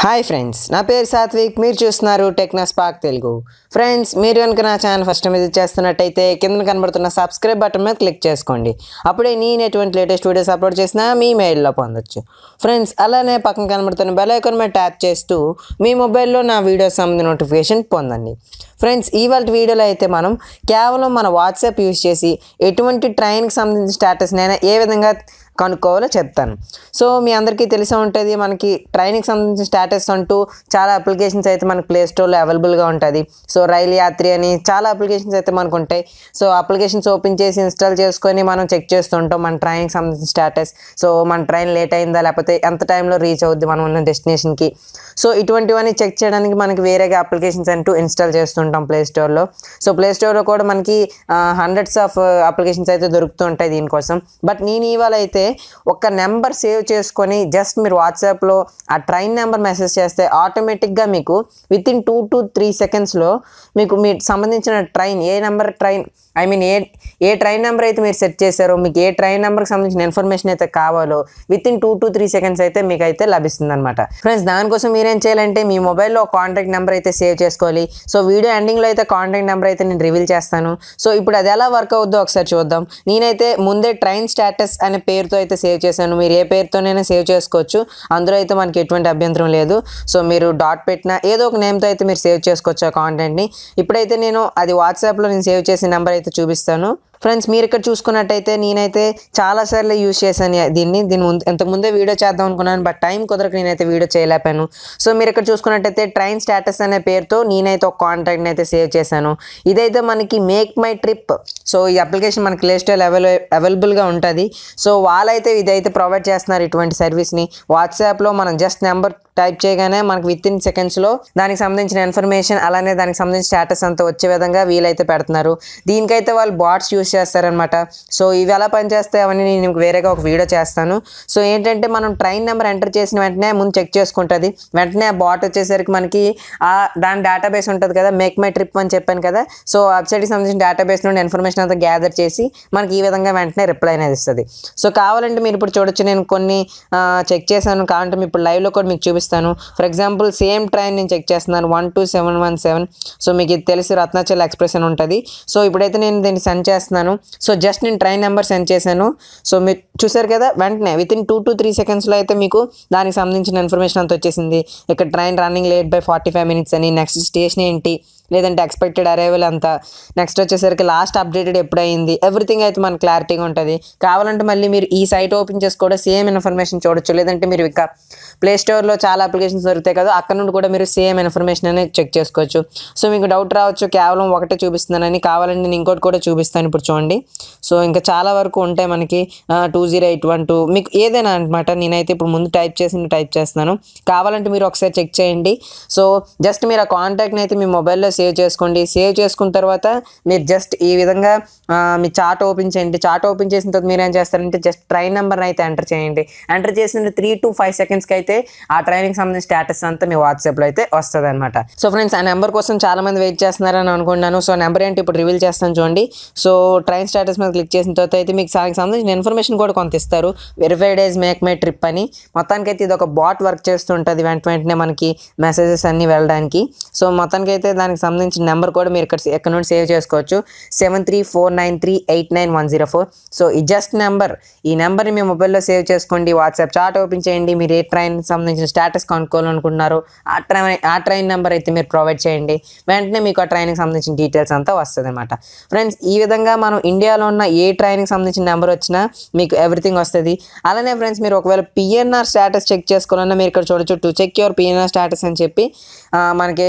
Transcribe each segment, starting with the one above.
hi friends నా పేరు సాత్విక్ మీరు చూస్తున్నారు టెక్నా స్పార్క్ తెలుగు ఫ్రెండ్స్ మీరు కనుక నా ఛానల్ ఫస్ట్ టైం విజిట్ చేస్తున్నట్టయితే కింద కనబడుతున్న సబ్స్క్రైబ్ బటన్ మీద క్లిక్ చేసుకోండి అప్పుడే నేను ఎటువంటి లేటెస్ట్ వీడియోస్ అప్లోడ్ చేసినా మీ మెయిల్లో పొందొచ్చు ఫ్రెండ్స్ అలానే పక్కన కనబడుతున్న బెల్ ఐకాన్ మీద ట్యాప్ చేస్తూ మీ మొబైల్లో నా వీడియోస్ సంబంధించిన నోటిఫికేషన్ పొందండి ఫ్రెండ్స్ ఇవాళ వీడియోలో అయితే మనం కేవలం మన వాట్సాప్ యూస్ చేసి ఎటువంటి ట్రైన్కి సంబంధించిన స్టేటస్నైనా ఏ విధంగా కనుక్కోవాలో చెప్తాను సో మీ అందరికీ తెలిసే ఉంటుంది మనకి ట్రైన్కి సంబంధించిన స్టేటస్ అంటూ చాలా అప్లికేషన్స్ అయితే మనకి ప్లే స్టోర్లో అవైలబుల్గా ఉంటుంది సో రైలు యాత్రి అని చాలా అప్లికేషన్స్ అయితే మనకు ఉంటాయి సో అప్లికేషన్స్ ఓపెన్ చేసి ఇన్స్టాల్ చేసుకొని మనం చెక్ చేస్తుంటాం మన ట్రైన్కి సంబంధించిన స్టేటస్ సో మన ట్రైన్ లేట్ అయిందా లేకపోతే ఎంత టైంలో రీచ్ అవుద్ది మనం ఉన్న డెస్టినేషన్కి సో ఇటువంటివన్నీ చెక్ చేయడానికి మనకి వేరేగా అప్లికేషన్స్ అంటూ ఇన్స్టాల్ చేస్తుంటాం ప్లే స్టోర్లో సో ప్లే స్టోర్లో కూడా మనకి హండ్రెడ్స్ ఆఫ్ అప్లికేషన్స్ అయితే దొరుకుతూ ఉంటాయి దీనికోసం బట్ నేను ఇవాళ అయితే ఒక నెంబర్ సేవ్ చేసుకొని జస్ట్ మీరు వాట్సాప్లో ఆ ట్రైన్ నెంబర్ మెసేజ్ చేస్తే ఆటోమేటిక్గా మీకు within two to three సెకండ్స్లో మీకు మీ సంబంధించిన ట్రైన్ ఏ నెంబర్ ట్రైన్ ఐ మీన్ ఏ ఏ ట్రైన్ నెంబర్ అయితే మీరు సెట్ చేశారో మీకు ఏ ట్రైన్ నెంబర్కి సంబంధించిన ఇన్ఫర్మేషన్ అయితే కావాలో within two to three seconds అయితే మీకు అయితే లభిస్తుంది అనమాట ఫ్రెండ్స్ దానికోసం మీరేం చేయాలంటే మీ మొబైల్లో కాంటాక్ట్ నెంబర్ అయితే సేవ్ చేసుకోవాలి సో వీడియో ఎండింగ్లో అయితే కాంటాక్ట్ నెంబర్ అయితే నేను రివీల్ చేస్తాను సో ఇప్పుడు అది ఎలా వర్క్ అవుద్దో ఒకసారి చూద్దాం నేనైతే ముందే ట్రైన్ స్టేటస్ అనే పేరుతో అయితే సేవ్ చేశాను మీరు ఏ పేరుతోనైనా సేవ్ చేసుకోవచ్చు అందులో అయితే మనకి ఎటువంటి అభ్యంతరం లేదు సో మీరు డాట్ పెట్టినా ఏదో ఒక నేమ్తో అయితే మీరు సేవ్ చేసుకోవచ్చు ఆ కాంటెంట్ని ఇప్పుడైతే నేను అది వాట్సాప్లో నేను సేవ్ చేసిన నెంబర్ అయితే చూపిస్తాను ఫ్రెండ్స్ మీరు ఇక్కడ చూసుకున్నట్టయితే నేనైతే చాలాసార్లు యూజ్ చేశాను దీన్ని దీని ముందు ఇంతకుముందే వీడియో చేద్దాం అనుకున్నాను బట్ టైం కుదరక నేనైతే వీడియో చేయలేపాను సో మీరు ఇక్కడ చూసుకున్నట్టయితే ట్రైన్ స్టేటస్ అనే పేరుతో నేనైతే ఒక కాంటాక్ట్ని అయితే సేవ్ చేశాను ఇదైతే మనకి మేక్ మై ట్రిప్ సో ఈ అప్లికేషన్ మనకి ప్లే స్టోర్ అవైల అవైలబుల్గా ఉంటుంది సో వాళ్ళైతే ఇదైతే ప్రొవైడ్ చేస్తున్నారు ఇటువంటి సర్వీస్ని వాట్సాప్లో మనం జస్ట్ నెంబర్ టైప్ చేయగానే మనకి విత్ ఇన్ సెకండ్స్లో దానికి సంబంధించిన ఇన్ఫర్మేషన్ అలానే దానికి సంబంధించిన స్టేటస్ అంతా వచ్చే విధంగా వీలైతే పెడుతున్నారు దీనికైతే వాళ్ళు బాట్స్ యూస్ చేస్తారనమాట సో ఇవి ఎలా పనిచేస్తాయి అవన్నీ నేను మీకు వేరేగా ఒక వీడియో చేస్తాను సో ఏంటంటే మనం ట్రైన్ నెంబర్ ఎంటర్ చేసిన వెంటనే ముందు చెక్ చేసుకుంటుంది వెంటనే ఆ బాట్ వచ్చేసరికి మనకి ఆ దాని డేటాబేస్ ఉంటుంది కదా మేక్ మై ట్రిప్ అని చెప్పాను కదా సో వెబ్సైట్కి సంబంధించిన డేటాబేస్ నుండి ఇన్ఫర్మేషన్ అంతా గ్యాదర్ చేసి మనకి ఈ విధంగా వెంటనే రిప్లై అనేది ఇస్తుంది సో కావాలంటే మీరు ఇప్పుడు చూడొచ్చు నేను కొన్ని చెక్ చేశాను కావాలంటే మీ ఇప్పుడు లైవ్లో కూడా మీకు చూపిస్తాను ఫర్ ఎగ్జాంపుల్ సేమ్ ట్రైన్ నేను చెక్ చేస్తున్నాను one two seven one seven so మీకు ఇది తెలిసి రత్నాచల్ ఎక్స్ప్రెస్ అని ఉంటుంది సో ఇప్పుడైతే నేను దీన్ని సెండ్ చేస్తున్నాను సో జస్ట్ నేను ట్రైన్ నెంబర్ సెండ్ చేశాను సో మీరు చూసారు కదా వెంటనే within two to three సెకండ్స్లో అయితే మీకు దానికి సంబంధించిన ఇన్ఫర్మేషన్ అంతా వచ్చేసింది ఇక్కడ train running late by forty five minutes అని నెక్స్ట్ స్టేషన్ ఏంటి లేదంటే ఎక్స్పెక్టెడ్ అరైవల్ అంతా నెక్స్ట్ వచ్చేసరికి లాస్ట్ అప్డేటెడ్ ఎప్పుడైంది ఎవ్రీథింగ్ అయితే మనకు క్లారిటీగా ఉంటుంది కావాలంటే మళ్ళీ మీరు ఈ సైట్ ఓపెన్ చేసి కూడా సేమ్ ఇన్ఫర్మేషన్ చూడొచ్చు లేదంటే మీరు ఇక ప్లే స్టోర్లో చాలా అప్లికేషన్స్ దొరుకుతాయి కదా అక్కడ నుండి కూడా మీరు సేమ్ ఇన్ఫర్మేషన్ అనేది చెక్ చేసుకోవచ్చు సో మీకు డౌట్ రావచ్చు కేవలం ఒకటే చూపిస్తున్నానని కావాలంటే నేను ఇంకోటి కూడా చూపిస్తాను ఇప్పుడు చూడండి సో ఇంకా చాలా వరకు ఉంటాయి మనకి two zero eight one two మీకు ఏదైనా అనమాట నేనైతే ఇప్పుడు ముందు టైప్ చేసి టైప్ చేస్తున్నాను కావాలంటే మీరు ఒకసారి చెక్ చేయండి సో జస్ట్ మీరు ఆ కాంటాక్ట్ని అయితే మీ మొబైల్లో సేవ్ చేసుకోండి సేవ్ చేసుకున్న తర్వాత మీరు జస్ట్ ఈ విధంగా మీ చార్ట్ ఓపెన్ చేయండి చార్ట్ ఓపెన్ చేసిన తర్వాత మీరు ఏం చేస్తారంటే జస్ట్ ట్రైన్ నెంబర్ని అయితే ఎంటర్ చేయండి ఎంటర్ చేసిన త్రీ టు ఫైవ్ సెకండ్స్కి అయితే ఆ ట్రైన్కి సంబంధించిన స్టేటస్ అంతా మీ వాట్సాప్లో అయితే వస్తుంది అనమాట సో ఫ్రెండ్స్ ఆ నెంబర్ కోసం చాలా మంది వెయిట్ చేస్తున్నారని అనుకుంటున్నాను సో నెంబర్ ఏంటి ఇప్పుడు రివీల్ చేస్తాను చూడండి సో ట్రైన్ స్టేటస్ మీద క్లిక్ చేసిన తర్వాత అయితే మీకు దానికి సంబంధించిన ఇన్ఫర్మేషన్ కూడా కొంత ఇస్తారు verified days make my trip అని మొత్తానికి అయితే ఇది ఒక బాట్ వర్క్ చేస్తుంటుంది వెంట వెంటనే మనకి మెసేజెస్ అన్నీ వెళ్ళడానికి సో మొత్తానికి అయితే దానికి సంబంధించిన నెంబర్ కూడా మీరు ఇక్కడ ఎక్కడ నుండి సేవ్ చేసుకోవచ్చు seven three four nine three eight nine one zero four so ఈ జస్ట్ నెంబర్ ఈ నెంబర్ని మీ మొబైల్లో సేవ్ చేసుకోండి వాట్సాప్ చాట్ ఓపెన్ చేయండి మీరు ఏ ట్రైన్ సంబంధించిన స్టేటస్ కనుక్కోవాలనుకుంటున్నారో ఆ ట్రైన్ ఆ ట్రైన్ నెంబర్ అయితే మీరు ప్రొవైడ్ చేయండి వెంటనే మీకు ఆ ట్రైన్కి సంబంధించిన డీటెయిల్స్ అంతా వస్తుంది అనమాట ఫ్రెండ్స్ ఈ విధంగా మనం ఇండియాలో ఉన్న ఏ ట్రైన్కి సంబంధించిన నెంబర్ వచ్చినా మీకు ఎవ్రీథింగ్ వస్తుంది అలానే ఫ్రెండ్స్ మీరు ఒకవేళ పిఎన్ఆర్ స్టేటస్ చెక్ చేసుకోవాలన్నా మీరు ఇక్కడ చూడొచ్చు to check your PNR status అని చెప్పి మనకి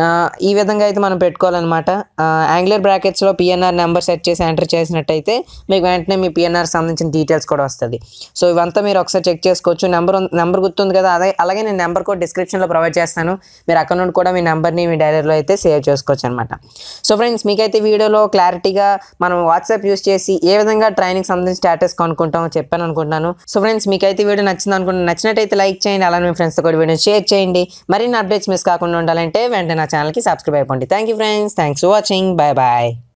ఈ విధంగా అయితే మనం పెట్టుకోవాలన్నమాట యాంగ్లర్ బ్రాకెట్స్లో పిఎన్ఆర్ నెంబర్ సెట్ చేసి ఎంటర్ చేసినట్టయితే మీకు వెంటనే మీ పిఎన్ఆర్ సంబంధించిన డీటెయిల్స్ కూడా వస్తుంది సో ఇవంతా మీరు ఒకసారి చెక్ చేసుకోవచ్చు నెంబర్ నెంబర్ గుర్తుంది కదా అదే అలాగే నేను నెంబర్ కూడా డిస్క్రిప్షన్లో ప్రొవైడ్ చేస్తాను మీరు అక్కడ నుండి కూడా మీ నెంబర్ని మీ డైరీలో అయితే సేవ్ చేసుకోవచ్చు అనమాట సో ఫ్రెండ్స్ మీకైతే వీడియోలో క్లారిటీగా మనం వాట్సాప్ యూస్ చేసి ఏ విధంగా ట్రైనింగ్ సంబంధించిన స్టేటస్ కొనుక్కుంటామో చెప్పాను అనుకుంటున్నాను సో ఫ్రెండ్స్ మీకైతే వీడియో నచ్చింది అనుకుంటున్నాను నచ్చినట్టయితే లైక్ చేయండి అలానే మీ ఫ్రెండ్స్తో కూడా వీడియో షేర్ చేయండి మరిన్ని అప్డేట్స్ మిస్ కాకుండా ఉండాలంటే వెంటనే నా ఛానల్కి సబ్స్క్రైబ్ అయిపోండి thank you friends thanks for watching bye bye